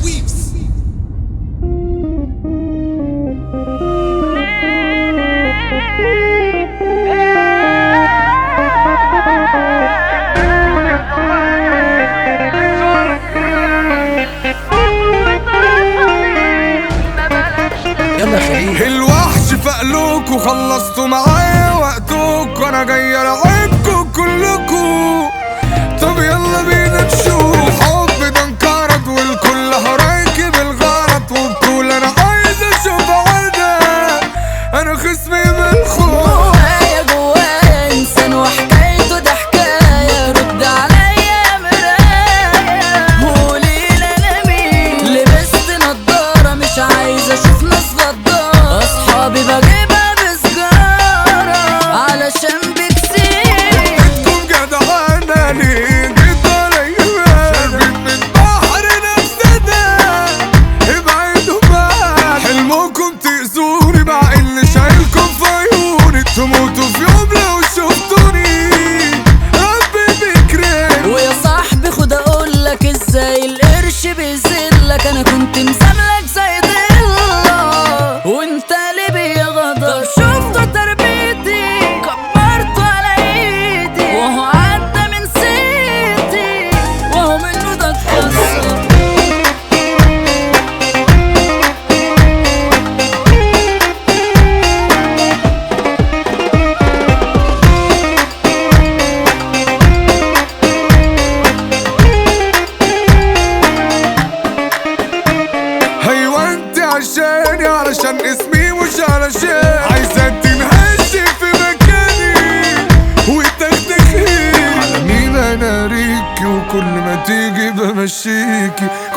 يلا خليل الوحش فقلوك وخلصتوا معايا وقتوك وانا جاي العبكوا كلكوا طب يلا بينا نشوف الحب ده انقرض والكل هراكب الغلط وبطول انا عايز اشوف عدا انا خصمي بالخوف جوايا جوايا انسان وحكايته ده حكايه رد عليا يا مرايه قوليلي انا مين لبست نضاره مش عايزه اشوف ناس غداره اصحابي بجيبها بسجاره علشان بكسير انتم جدعانة ليه جيت عليا شاربين من بحر نفس ده ابعدوا بقى حلمكم تأذوني مع اللي شايلكم في عيوني تموتوا في يوم لو شفتوني ربي بيكرم ويا صاحبي خد اقول لك ازاي القرش بيذلك انا كنت مساملك زي ضله وانت اللي بيغدر شفتوا تربيتي كبرته على ايدي وهو عدى من سيتي وهو منه ده اتكسر ايوه انت عشاني علشان اسمي مش علشان عايزة تنهشي في مكاني وتختخي على مين انا ريكي وكل ما تيجي بمشيكي